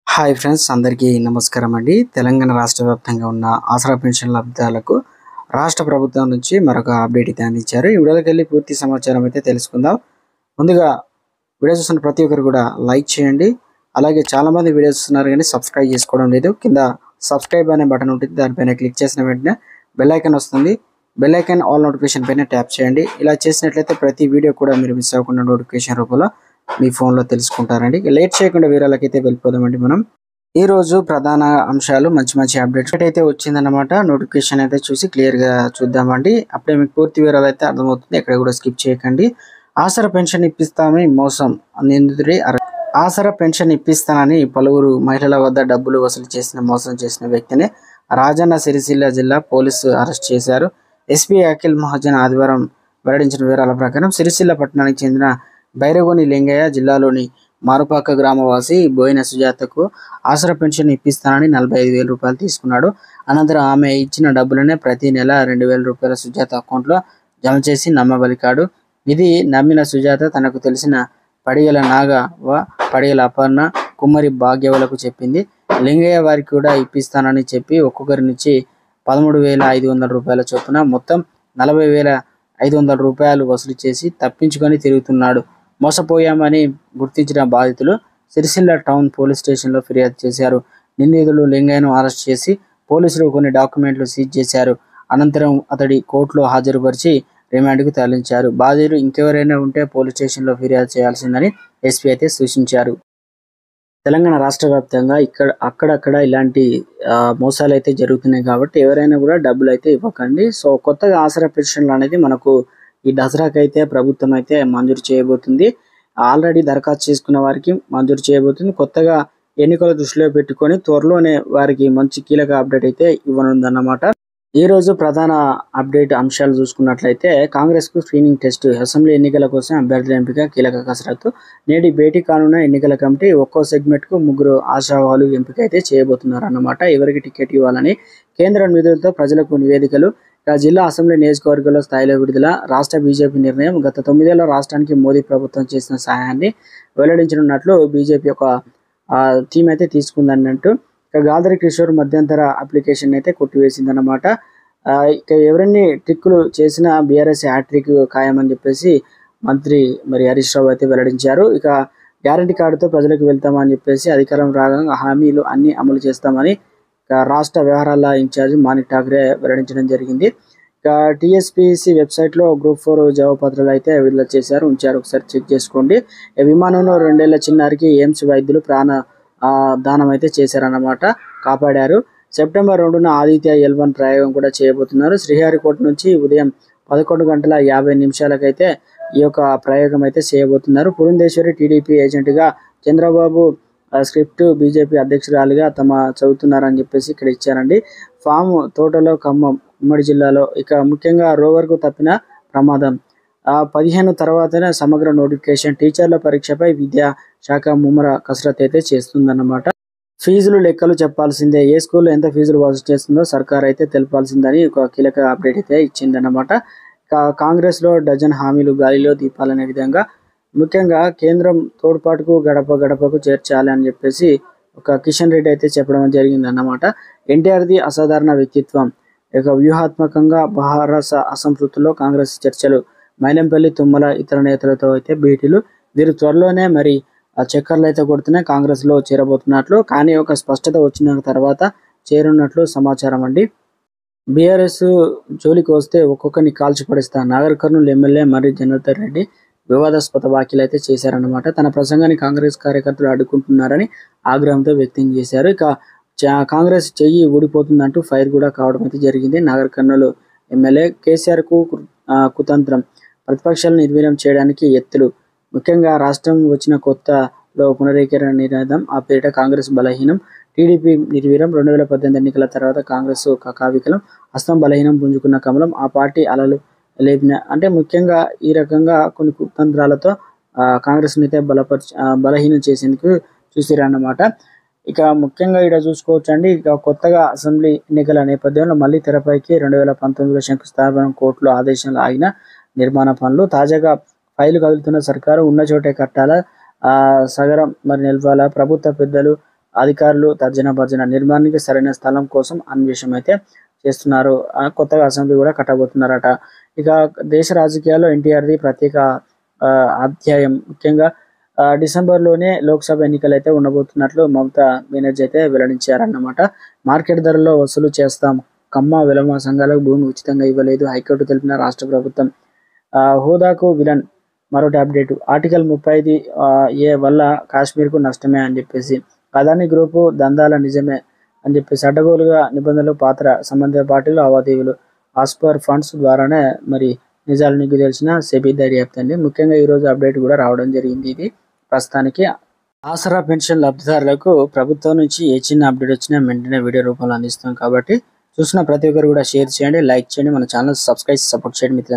hi friends అందరికీ నమస్కారం అండి తెలంగాణ రాష్ట్ర వ్యాప్తంగా ఉన్న ఆసరా పెన్షన్ లబ్ధాలకు రాష్ట్ర ప్రభుత్వం నుంచి మరొక అప్డేట్ అయితే అందించారు ఈ వీడియోలోకి వెళ్ళి పూర్తి సమాచారం అయితే తెలుసుకుందాం ముందుగా వీడియో చూస్తున్న ప్రతి ఒక్కరు కూడా లైక్ చేయండి అలాగే చాలామంది వీడియోస్ చూస్తున్నారు కానీ సబ్స్క్రైబ్ చేసుకోవడం లేదు కింద సబ్స్క్రైబ్ అనే బటన్ ఉంటుంది దానిపైన క్లిక్ చేసిన వెంటనే బెల్ ఐకాన్ వస్తుంది బెల్ ఐకాన్ ఆల్ నోటిఫికేషన్ పైన ట్యాప్ చేయండి ఇలా చేసినట్లయితే ప్రతి వీడియో కూడా మీరు మిస్ అవ్వకుండా నోటిఫికేషన్ రూపంలో మీ ఫోన్లో తెలుసుకుంటారండి ఇక లేట్ చేయకుండా వీరాలకైతే వెళ్ళిపోదామండి మనం ఈ రోజు ప్రధాన అంశాలు మంచి మంచి అప్డేట్స్ అయితే వచ్చిందన్నమాట నోటిఫికేషన్ అయితే చూసి క్లియర్గా చూద్దామండి అప్పుడే మీకు పూర్తి వివరాలు అయితే అర్థమవుతుంది ఎక్కడ కూడా స్కిప్ చేయకండి ఆసరా పెన్షన్ ఇప్పిస్తామని మోసం నిందితుడి అరె- ఆసరా పెన్షన్ ఇప్పిస్తానని పలువురు మహిళల వద్ద డబ్బులు వసూలు చేసిన మోసం చేసిన వ్యక్తిని రాజన్న సిరిసిల్ల జిల్లా పోలీసు అరెస్ట్ చేశారు ఎస్పీ అఖిల్ మహాజన్ ఆదివారం వెల్లడించిన వివరాల ప్రకారం సిరిసిల్ల పట్టణానికి చెందిన బైరగోని లింగయ్య జిల్లాలోని మారుపాక గ్రామవాసి బోయిన సుజాతకు ఆసరా పెన్షన్ ఇప్పిస్తానని నలభై ఐదు వేల రూపాయలు తీసుకున్నాడు అనంతరం ఆమె ఇచ్చిన డబ్బులనే ప్రతి నెల రెండు వేల రూపాయల సుజాత అకౌంట్లో జమ చేసి నమ్మబలికాడు ఇది నమ్మిన సుజాత తనకు తెలిసిన పడిగల నాగ వ పడిగల అపర్ణ కుమ్మరి భాగ్యవలకు చెప్పింది లింగయ్య వారికి కూడా ఇప్పిస్తానని చెప్పి ఒక్కొక్కరి నుంచి పదమూడు వేల ఐదు వందల రూపాయల చొప్పున మొత్తం నలభై వేల ఐదు వందల రూపాయలు వసూలు చేసి తప్పించుకొని తిరుగుతున్నాడు మోసపోయామని గుర్తించిన బాధితులు సిరిసిల్ల టౌన్ పోలీస్ స్టేషన్లో ఫిర్యాదు చేశారు నిందితులు లింగయ్యను అరెస్ట్ చేసి పోలీసులు కొన్ని డాక్యుమెంట్లు సీజ్ చేశారు అనంతరం అతడి కోర్టులో హాజరుపరిచి రిమాండ్కు తరలించారు బాధితులు ఇంకెవరైనా ఉంటే పోలీస్ స్టేషన్లో ఫిర్యాదు చేయాల్సిందని ఎస్పీ అయితే సూచించారు తెలంగాణ రాష్ట్ర వ్యాప్తంగా ఇక్కడ అక్కడక్కడ ఇలాంటి ఆ, మోసాలు అయితే జరుగుతున్నాయి కాబట్టి ఎవరైనా కూడా డబ్బులు అయితే ఇవ్వకండి సో కొత్తగా ఆసరా పెన్షన్లు అనేది మనకు ఈ దసరాకి అయితే ప్రభుత్వం అయితే మంజూరు చేయబోతుంది ఆల్రెడీ దరఖాస్తు చేసుకున్న వారికి మంజూరు చేయబోతుంది కొత్తగా ఎన్నికల దృష్టిలో పెట్టుకొని త్వరలోనే వారికి మంచి కీలక అప్డేట్ అయితే ఇవ్వనుందన్నమాట ఈ రోజు ప్రధాన అప్డేట్ అంశాలు చూసుకున్నట్లయితే కాంగ్రెస్ కు స్క్రీనింగ్ టెస్ట్ అసెంబ్లీ ఎన్నికల కోసం అభ్యర్థుల ఎంపిక కీలక కసరత్తు నేటి భేటీ కానున్న ఎన్నికల కమిటీ ఒక్కో సెగ్మెంట్ కు ముగ్గురు ఆశావాహులు ఎంపిక అయితే చేయబోతున్నారు అన్నమాట ఎవరికి టికెట్ ఇవ్వాలని కేంద్ర నిధులతో ప్రజలకు నివేదికలు ఇక జిల్లా అసెంబ్లీ నియోజకవర్గాల స్థాయిలో విడుదల రాష్ట్ర బీజేపీ నిర్ణయం గత తొమ్మిదేళ్ల రాష్ట్రానికి మోదీ ప్రభుత్వం చేసిన సహాయాన్ని వెల్లడించనున్నట్లు బీజేపీ ఒక టీం అయితే తీసుకుందన్నట్టు ఇక గాదరి కిషోర్ మధ్యంతర అప్లికేషన్ అయితే కొట్టివేసిందన్నమాట ఆ, ఇక ఎవరన్ని ట్రిక్కులు చేసినా బీఆర్ఎస్ హ్యాట్రిక్ ఖాయమని చెప్పేసి మంత్రి మరి హరీష్ రావు అయితే వెల్లడించారు ఇక గ్యారంటీ కార్డుతో ప్రజలకు వెళ్తామని చెప్పేసి అధికారం రాగా హామీలు అన్ని అమలు చేస్తామని ఇక రాష్ట్ర వ్యవహారాల ఇన్ఛార్జ్ మాణిక్ ఠాకరే వెల్లడించడం జరిగింది ఇక టీఎస్పీసీ వెబ్సైట్లో గ్రూప్ ఫోర్ జవాబపత్రాలు అయితే విడుదల చేశారు ఉంచారు ఒకసారి చెక్ చేసుకోండి ఈ విమానంలో రెండేళ్ల చిన్నారికి ఎయిమ్స్ వైద్యులు ప్రాణ ఆ, దానం అయితే చేశారన్నమాట కాపాడారు సెప్టెంబర్ రెండున ఆదిత్య ఎల్ వన్ ప్రయోగం కూడా చేయబోతున్నారు శ్రీహరికోట నుంచి ఉదయం పదకొండు గంటల యాభై నిమిషాలకైతే ఈ యొక్క ప్రయోగం అయితే చేయబోతున్నారు పురంధేశ్వరి టీడీపీ ఏజెంట్గా చంద్రబాబు ఆ, స్క్రిప్ట్ బీజేపీ అధ్యక్షురాలుగా తమ చదువుతున్నారని చెప్పేసి ఇక్కడ ఇచ్చారండి ఫామ్ తోటలో ఖమ్మం ఉమ్మడి జిల్లాలో ఇక ముఖ్యంగా రోవర్కు తప్పిన ప్రమాదం ఆ పదిహేను తర్వాతనే సమగ్ర నోటిఫికేషన్ టీచర్ల పరీక్షపై విద్యా శాఖ ముమ్మర కసరత్ అయితే చేస్తుందన్నమాట ఫీజులు లెక్కలు చెప్పాల్సిందే ఏ స్కూల్లో ఎంత ఫీజులు వసూలు చేస్తుందో సర్కార్ అయితే తెలపాల్సిందని ఒక కీలక అప్డేట్ అయితే ఇచ్చిందన్నమాట కా- కాంగ్రెస్లో డజన్ హామీలు గాలిలో దీపాలనే విధంగా ముఖ్యంగా కేంద్రం తోడ్పాటుకు గడప గడపకు చేర్చాలి అని చెప్పేసి ఒక కిషన్ రెడ్డి అయితే చెప్పడం జరిగింది అన్నమాట ఎన్టీఆర్ది అసాధారణ వ్యక్తిత్వం ఇక వ్యూహాత్మకంగా భారత అసంతృప్తిలో కాంగ్రెస్ చర్చలు మైనంపల్లి తుమ్మల ఇతర నేతలతో అయితే భేటీలు వీరు త్వరలోనే మరి ఆ చక్కర్లు అయితే కొడుతున్నాయి కాంగ్రెస్ లో చేరబోతున్నట్లు కానీ ఒక స్పష్టత వచ్చిన తర్వాత చేరున్నట్లు సమాచారం అండి బీఆర్ఎస్ జోలికి వస్తే ఒక్కొక్కరిని కాల్చి పడిస్తా నాగర్ కర్నూలు ఎమ్మెల్యే మరి జనార్దన్ రెడ్డి వివాదాస్పద వ్యాఖ్యలు అయితే చేశారన్నమాట తన ప్రసంగాన్ని కాంగ్రెస్ కార్యకర్తలు అడ్డుకుంటున్నారని ఆగ్రహంతో వ్యక్తం చేశారు ఇక చా- కాంగ్రెస్ చెయ్యి ఊడిపోతుందంటూ ఫైర్ కూడా కావడం అయితే జరిగింది నాగర్ కర్నూలు ఎమ్మెల్యే కేసీఆర్ కు ఆ, కుతంత్రం ప్రతిపక్షాలను నిర్వీర్యం చేయడానికి ఎత్తులు ముఖ్యంగా రాష్ట్రం వచ్చిన కొత్తలో పునరీకరణ నినాదం ఆ పేరిట కాంగ్రెస్ బలహీనం టీడీపీ నిర్వీర్యం రెండు వేల పద్దెనిమిది ఎన్నికల తర్వాత కాంగ్రెస్ కకావికలం హస్తం బలహీనం పుంజుకున్న కమలం ఆ పార్టీ అలలు లేపిన అంటే ముఖ్యంగా ఈ రకంగా కొన్ని కుతంత్రాలతో ఆ, కాంగ్రెస్ అయితే బలపరిచి ఆ, బలహీనం చేసేందుకు చూసిరన్నమాట ఇక ముఖ్యంగా ఇక్కడ చూసుకోవచ్చు అండి ఇక కొత్తగా అసెంబ్లీ ఎన్నికల నేపథ్యంలో మళ్ళీ తెరపైకి రెండు వేల పంతొమ్మిదిలో శంకుస్థాపన కోర్టులో ఆదేశాలు ఆగిన నిర్మాణ పనులు తాజాగా ఫైలు కదులుతున్న సర్కారు ఉన్న చోటే కట్టాల ఆ సగరం మరి నిలవాల ప్రభుత్వ పెద్దలు అధికారులు తర్జన భర్జన నిర్మాణానికి సరైన స్థలం కోసం అన్వేషణ అయితే చేస్తున్నారు ఆ, కొత్తగా అసెంబ్లీ కూడా కట్టబోతున్నారట ఇక దేశ రాజకీయాల్లో ఎన్టీఆర్ది ప్రత్యేక ఆ, అధ్యాయం ముఖ్యంగా ఆ, డిసెంబర్లోనే లోక్సభ ఎన్నికలు అయితే ఉండబోతున్నట్లు మమతా బెనర్జీ అయితే వెల్లడించారన్నమాట మార్కెట్ ధరలో వసూలు చేస్తాం కమ్మ విలమ సంఘాలకు భూమి ఉచితంగా ఇవ్వలేదు హైకోర్టు తెలిపిన రాష్ట్ర ప్రభుత్వం ఆ, హోదాకు విలన్ మరొకటి అప్డేట్ ఆర్టికల్ ముప్పై ఐదు ఏ వల్ల కాశ్మీర్కు నష్టమే అని చెప్పేసి అదాని గ్రూపు దందాల నిజమే అని చెప్పేసి అడ్డగోలుగా నిబంధనలు పాత్ర సంబంధిత పార్టీలు లావాదేవీలు ఆస్పర్ ఫండ్స్ ద్వారానే మరి నిజాలు నీకు తెలిసిన సెబీ దర్యాప్తు అండి ముఖ్యంగా ఈరోజు అప్డేట్ కూడా రావడం జరిగింది ఇది ప్రస్తుతానికి ఆసరా పెన్షన్ లబ్ధిదారులకు ప్రభుత్వం నుంచి ఏ చిన్న అప్డేట్ వచ్చినా వెంటనే వీడియో రూపంలో అందిస్తాం కాబట్టి చూసిన ప్రతి ఒక్కరు కూడా షేర్ చేయండి లైక్ చేయండి మన ఛానల్ సబ్స్క్రైబ్ సపోర్ట్ చేయండి మిత్రులు